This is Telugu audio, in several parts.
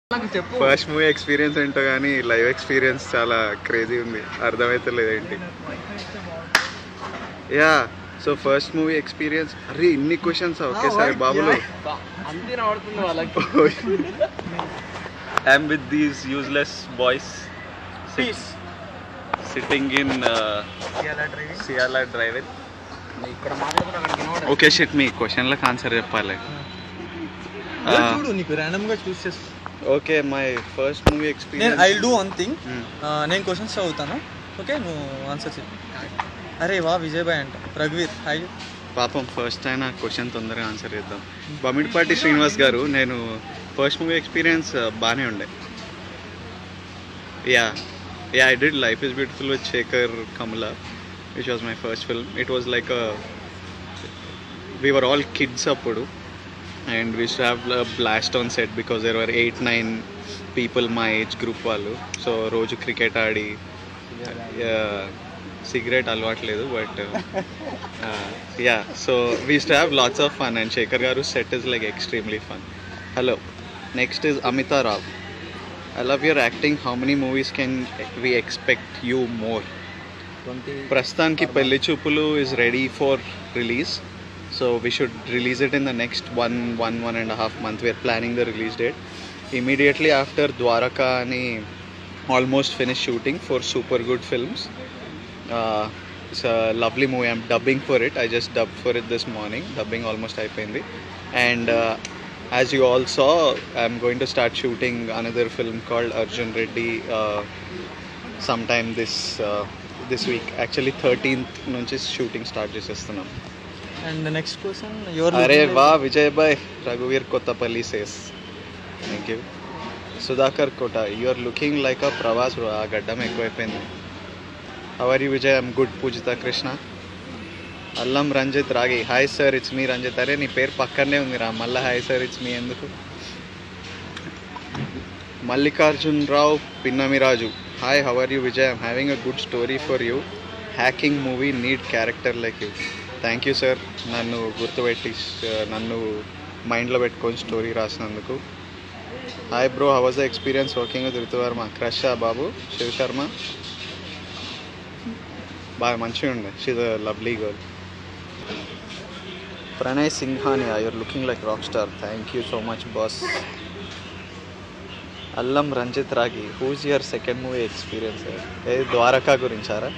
నాకు చెప్పు ఫస్ట్ మూవీ ఎక్స్పీరియన్స్ ఏంటో కానీ లైవ్ ఎక్స్పీరియన్స్ చాలా క్రేజీ ఉంది అర్థమైతలేదు ఏంటి yeah so first movie experience అరే ఇన్ని క్వశ్చన్స్ ఒకేసారి బాబులు అంతే నడుతుంది వాళ్ళకి I'm with these useless boys peace sitting in సియాలా డ్రైవర్ ఇక్కడ మాట్లాడుకుంటే అక్కడ వినపడదు. ఓకే షిట్ మీ క్వశ్చన్లకు ఆన్సర్ చెప్పాలి ఇలా చూడు నీకు ర్యాండమ్ గా చూస్ చేస్తా ఓకే మై ఫస్ట్ మూవీ నేను experience I do one thing నేను క్వశ్చన్స్ చదువుతాను ఓకే నువ్వు ఆన్సర్ చెప్పు అరే వా విజయ్ బాయ్ అంట రఘువీర్ హాయ్ పాపం ఫస్ట్ అయినా క్వశ్చన్ తొందరగా ఆన్సర్ చేద్దాం బమిడిపాటి శ్రీనివాస్ గారు నేను ఫస్ట్ మూవీ ఎక్స్పీరియన్స్ బాగానే ఉండే yeah yeah I did life is beautiful with Sekhar Kammula which was my first film it was like we were all kids అప్పుడు and we have blast on set because there were eight nine people మా ఏజ్ గ్రూప్ వాళ్ళు సో రోజు క్రికెట్ ఆడి సిగరెట్ అలవాట్లేదు but yeah so we to have lots of fun and Sekhar గారు set is like extremely fun hello next is Amita Rao I love your acting how many movies can we expect you more ప్రస్తుతానికి Pelli Choopulu is ready for release so we should release it in the next one one one and half month we're planning the release date immediately after Dwaraka అని almost finish shooting for super good films it's lovely movie I'm dubbing for it I just dub for it this morning dubbing almost అయిపోయింది and as you also I'm going to start shooting another film called Arjun Reddy some time this this week actually thirteenth నుంచి షూటింగ్ స్టార్ట్ చేసేస్తున్నాం అండ్ నెక్స్ట్ క్వశ్చన్ యువర్ అరే వా విజయ్ బాయ్ రఘువీర్ Kothapalli says thank you Sudhakar Kota you are looking like a Prabhas ఆ గడ్డం ఎక్కువైపోయింది are you Vijay I'm good Poojitha Krishna Allam Ranjith Ragi hi sir it's me Ranjith అరే నీ పేరు పక్కనే ఉంది రా మళ్ళీ హాయ్ సార్ ఇట్స్ మీ ఎందుకు Mallikarjun Rao Pinnamiraju hi how are you Vijay I'm having a good story for you hacking movie need character like you thank you sir నన్ను గుర్తుపెట్టి uh, నన్ను మైండ్లో పెట్టుకొని స్టోరీ రాసినందుకు hi bro how was the experience working with Ritu Varma crush బాబు శివ్ శర్మ బాగా మంచిగా ఉండే she's a lovely girl Pranay Singhania you're looking like rock star thank you so much boss Allam Ranjith రాగి who's your second movie experience ఏది ద్వారకా గురించారా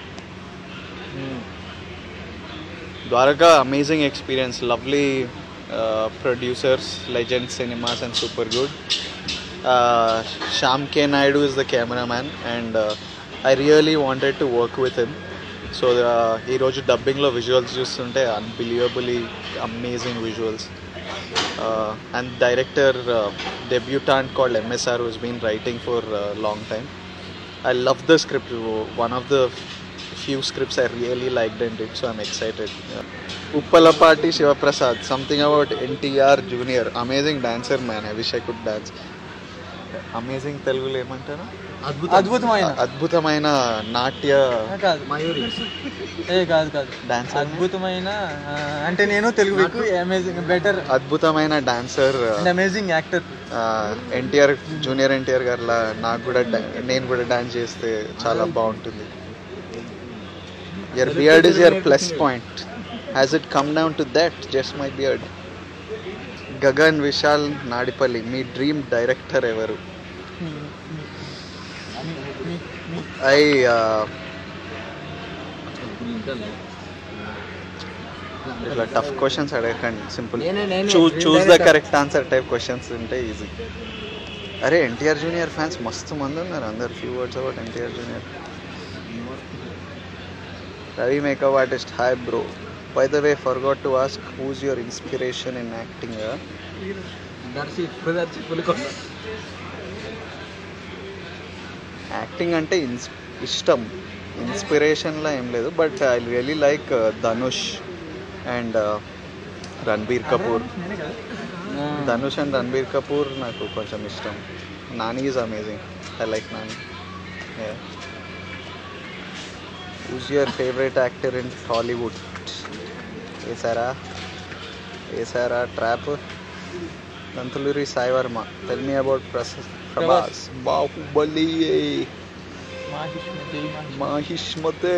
Dwaraka amazing experience lovely producers Legend Cinemas and super good Shyam K Naidu is the cameraman and I really wanted to work with him so ఈరోజు డబ్బింగ్లో విజువల్స్ చూస్తుంటే unbelievably amazing visuals and director debutant called MSR who's been writing for long time I love the script. One of the few scripts I really liked and did, so I'm excited. Yeah. Uppalapati Shivaprasad, something about NTR Junior. Amazing dancer, man. I wish I could dance. Amazing తెలుగులో ఏమంటారు అద్భుతమైన అద్భుతమైన నాట్య కాదు మయూరి ఏ కాదు కాదు డాన్సర్ అద్భుతమైన ఆ, అంటే నేను తెలుగు ఎక్కువ అమేజింగ్ బెటర్ అద్భుతమైన dancer and amazing actor NTR junior NTR గారిలా నాకు కూడా డా- నేను కూడా డాన్స్ చేస్తే చాలా బాగుంటుంది your beard is your plus point has it come down to that just my beard Gagan Vishal Nadipalli మీ డ్రీమ్ డైరెక్టర్ ఎవరు ఐ ఇట్లా టఫ్ క్వశ్చన్స్ అడగకండి సింపుల్ నేనే- నేనే చూస్ dream చూస్ ద director. Correct answer type questions ఉంటే ఈజీ అరే ఎన్టీఆర్ జూనియర్ ఫ్యాన్స్ మస్తు మంది ఉన్నారు అందరు few words about NTR junior Ravi makeup artist hi bro by the way forgot to ask who's your inspiration in acting Darshi Pradarshi Pulikonda acting అంటే ఇన్స్ ఇష్టం ఇన్స్పిరేషన్లా ఏం లేదు but I really like Dhanush and Ranbir Kapoor Dhanush and Ranbir Kapoor నాకు కొంచెం ఇష్టం Nani is amazing I like Nani who's your favourite actor in Tollywood వేసారా వేసారా ట్రాప్ Danthuluri Sai Varma tell me about ప్రస Prabhas Baahubali మాహిష్మ జై మాహిష్మ మాహిష్మతే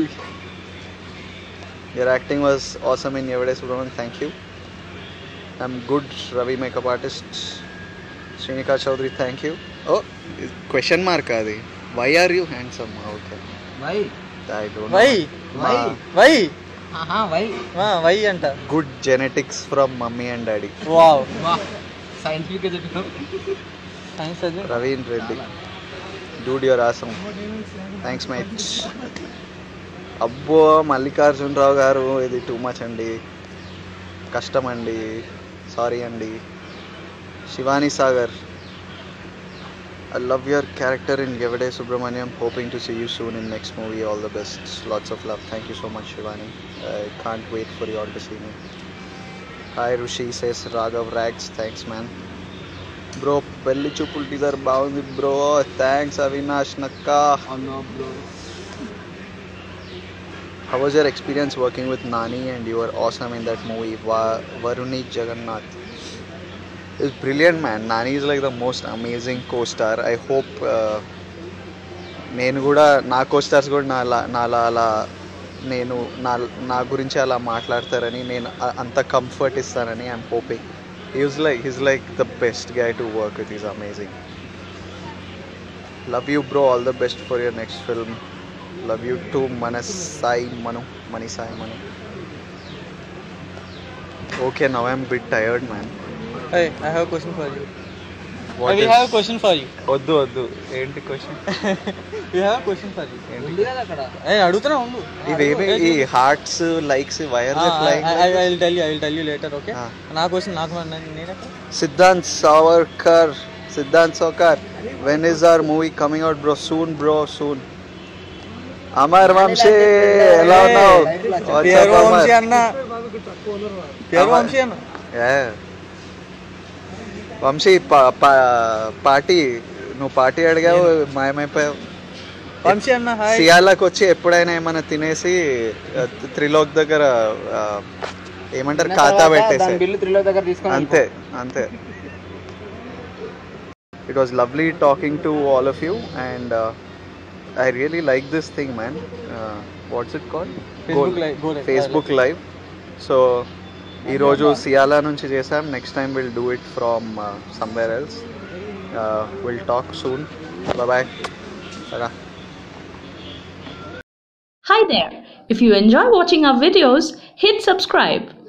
Your acting was awesome in Yevade Subramanian. Thank you. I'm good Ravi makeup artist. Srinika Chaudhary, thank you. Oh, question mark adi. Why are you handsome? Okay. Why I don't why know. Why? Ma- why ఆహా వై ఆ, వై అంట good genetics from mummy and daddy. Wow వా సైంటిఫిక్ గా చెప్పినావు సైన్స్ అది Ravin Reddy. Dude, you're awesome. Thanks much అబ్బో మల్లికార్జునరావు గారు ఇది టూ మచ్ అండి కష్టం అండి సారీ అండి Shivani Sagar I love your character in Evade Subrahmanyam hoping to see you soon in next movie all the best lots of love thank you so much Shivani I can't wait for you all to see me hi Rishi says Raghav rocks thanks man bro Pelli Choopulu teaser బాగుంది బ్రో థ్యాంక్స్ అవినాష్ నక్క అవును bro How was your experience working with Nani and you were awesome in that movie, Va- Varuni Jagannath? It's brilliant, man. Nani is like the most amazing co-star. I hope uh, నేను కూడా నా కోస్టార్స్ కూడా నా లా- నాలా అలా నేను నా నా గురించి అలా మాట్లాడతారని నేను అ- అంత కంఫర్ట్ ఇస్తానని I'm hoping is like his like the best guy to work with is amazing love you bro all the best for your next film love you too మన Sai Manu Mani Sai Manu okay now I'm bit tired man I have question for you we have question for you వద్దు వద్దు ఏంటి question we have question for you ఉంది కదా అక్కడ ఏ అడుగుతున్నా ఉండు ఇవేమి ఈ hearts likes wire I will tell you I will tell you later okay Ah. నా క్వశ్చన్ నాకు నేను ఎక్కడ Siddhant Savarkar Siddhant Saukar when is our movie coming out bro soon bro soon Amar Vamsi ఎలా ఉన్నావు What's పేరు up, వంశీ అమర్? అన్న పేరు అమర్. వంశీ అన్న Yeah. వంశీ పా- పా- పార్టీ నువ్వు పార్టీ అడిగావు మాయమైపోయావు వంశీ అన్న హాయ్ సియాలకు వచ్చి ఎప్పుడైనా ఏమైనా తినేసి ఆ, త్రిలోక్ దగ్గర ఆ, ఏమంటారు ఖాతా పెట్టేసి దాని బిల్లు త్రిలో దగ్గర తీసుకొని అంతే అంతే it was lovely talking to all of you and I really like this thing man what's it call Facebook live, go live. Facebook live so ఈరోజు సియాలా నుంచి చేసాం next time will do it from somewhere else will talk soon bye Hi there. If you enjoy watching our videos, hit subscribe